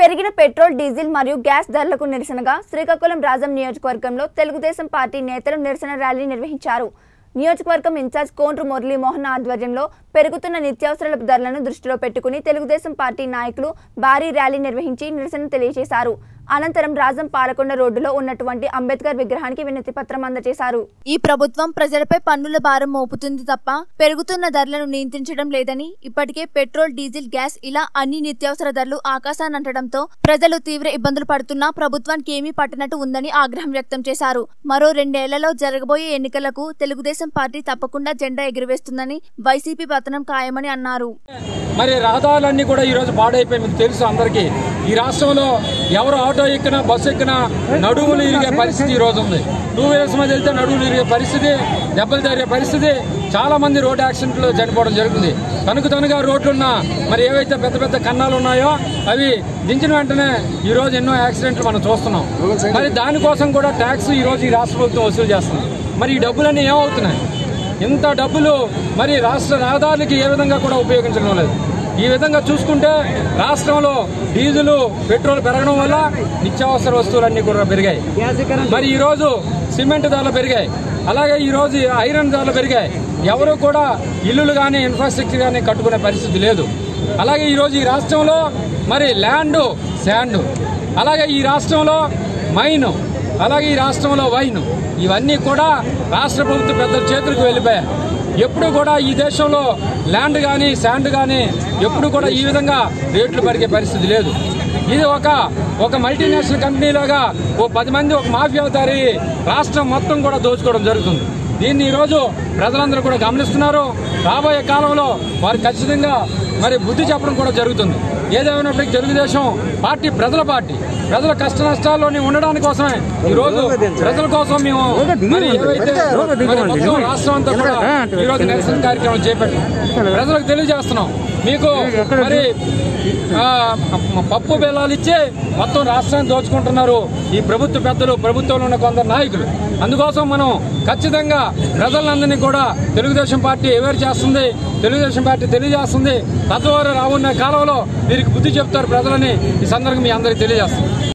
పెరిగిన petrol diesel మరియు gas ధరలకు నిరసనగా శ్రీకాకుళం రాజం నియోజకవర్గంలో తెలుగుదేశం పార్టీ నేతలు నిరసన ర్యాలీ నిర్వహించారు నియోజకవర్గం ఇన్ఛార్జ్ కోండ్రు మురళీమోహన్ ఆధ్వర్యంలో పెరుగుతున్న నిత్యావసరాల ధరలను దృష్టిలో పెట్టుకుని తెలుగుదేశం పార్టీ నాయకులు భారీ ర్యాలీ నిర్వహించి నిరసన తెలియజేశారు అనంతరం రాజం పాలకొండ రోడ్డులో ఉన్నటువంటి అంబేద్కర్ విగ్రహానికి వినతి పత్రం అందజేశారు ఈ ప్రభుత్వం ప్రజలపై పన్నుల భారం మోపుతుంది తప్ప పెరుగుతున్న ధరలను నియంత్రించడం లేదని ఇప్పటికే పెట్రోల్ డీజిల్ గ్యాస్ ఇలా అన్ని నిత్యావసర ధరలు ఆకాశానంటడంతో ప్రజలు తీవ్ర ఇబ్బందులు పడుతున్నా ప్రభుత్వానికి ఏమీ పట్టనట్టు ఉందని ఆగ్రహం వ్యక్తం చేశారు మరో రెండేళ్లలో జరగబోయే ఎన్నికలకు తెలుగుదేశం పార్టీ తప్పకుండా జెండా ఎగురవేస్తుందని వైసీపీ పతనం ఖాయమని అన్నారు మరి రహదారులన్నీ కూడా ఈరోజు పాడైపోయి మీకు తెలుసు అందరికీ ఈ రాష్ట్రంలో ఎవరు ఆటో ఎక్కినా బస్సు ఎక్కినా నడువులు ఇరిగే పరిస్థితి ఈ రోజు ఉంది టూ వీలర్స్ మీద వెళ్తే నడువులు ఇరిగే పరిస్థితి దెబ్బలు జరిగే పరిస్థితి చాలా మంది రోడ్ యాక్సిడెంట్లు చనిపోవడం జరుగుతుంది తణుకు తనుగా రోడ్లున్నా మరి ఏవైతే పెద్ద పెద్ద కన్నాలు ఉన్నాయో అవి దించిన వెంటనే ఈ రోజు ఎన్నో యాక్సిడెంట్లు మనం చూస్తున్నాం మరి దానికోసం కూడా ట్యాక్స్ ఈ రోజు ఈ రాష్ట్ర ప్రభుత్వం వసూలు చేస్తుంది మరి ఈ డబ్బులన్నీ ఏమవుతున్నాయి ఇంత డబ్బులు మరి రాష్ట్ర రహదారులకి ఏ విధంగా కూడా ఉపయోగించడం లేదు ఈ విధంగా చూసుకుంటే రాష్ట్రంలో డీజిల్ పెట్రోల్ పెరగడం వల్ల నిత్యావసర వస్తువులన్నీ కూడా పెరిగాయి మరి ఈ రోజు సిమెంట్ ధరలు పెరిగాయి అలాగే ఈ రోజు ఐరన్ ధరలు పెరిగాయి ఎవరు కూడా ఇల్లులు కానీ ఇన్ఫ్రాస్ట్రక్చర్ కానీ కట్టుకునే పరిస్థితి లేదు అలాగే ఈ రోజు ఈ రాష్ట్రంలో మరి ల్యాండ్ శాండ్ అలాగే ఈ రాష్ట్రంలో మైన్ అలాగే ఈ రాష్ట్రంలో వైన్ ఇవన్నీ కూడా రాష్ట్ర ప్రభుత్వ పెద్దల చేతులకు వెళ్ళిపోయాయి ఎప్పుడు కూడా ఈ దేశంలో ల్యాండ్ కానీ శాండ్ కానీ ఎప్పుడు కూడా ఈ విధంగా రేట్లు పెరిగే పరిస్థితి లేదు ఇది ఒక ఒక మల్టీనేషనల్ కంపెనీలాగా ఓ పది మంది ఒక మాఫియా అవుతారు రాష్ట్రం మొత్తం కూడా దోచుకోవడం జరుగుతుంది దీన్ని ఈరోజు ప్రజలందరూ కూడా గమనిస్తున్నారు రాబోయే కాలంలో వారు ఖచ్చితంగా మరి బుద్ధి చెప్పడం కూడా జరుగుతుంది ఏదేమైనప్పటికీ తెలుగుదేశం పార్టీ ప్రజల పార్టీ ప్రజల కష్ట నష్టాల్లోని ఉండడానికి కోసమే ఈ రోజు ప్రజల కోసం మేము మరి ఏవైతే మరి మొత్తం రాష్ట్రం అంతా కూడా ఈ రోజు నిరసన కార్యక్రమం చేపట్టాం ప్రజలకు తెలియజేస్తున్నాం మీకు మరి ఆ, పప్పు బెల్లాలు ఇచ్చి మొత్తం రాష్ట్రాన్ని దోచుకుంటున్నారు ఈ ప్రభుత్వ పెద్దలు ప్రభుత్వంలో ఉన్న కొందరు నాయకులు అందుకోసం మనం ఖచ్చితంగా ప్రజలందరినీ కూడా తెలుగుదేశం పార్టీ అవేర్ చేస్తుంది తెలుగుదేశం పార్టీ తెలియజేస్తుంది తద్వారా రానున్న కాలంలో వీరికి బుద్ధి చెప్తారు ప్రజలని ఈ సందర్భంగా మీ అందరికీ తెలియజేస్తుంది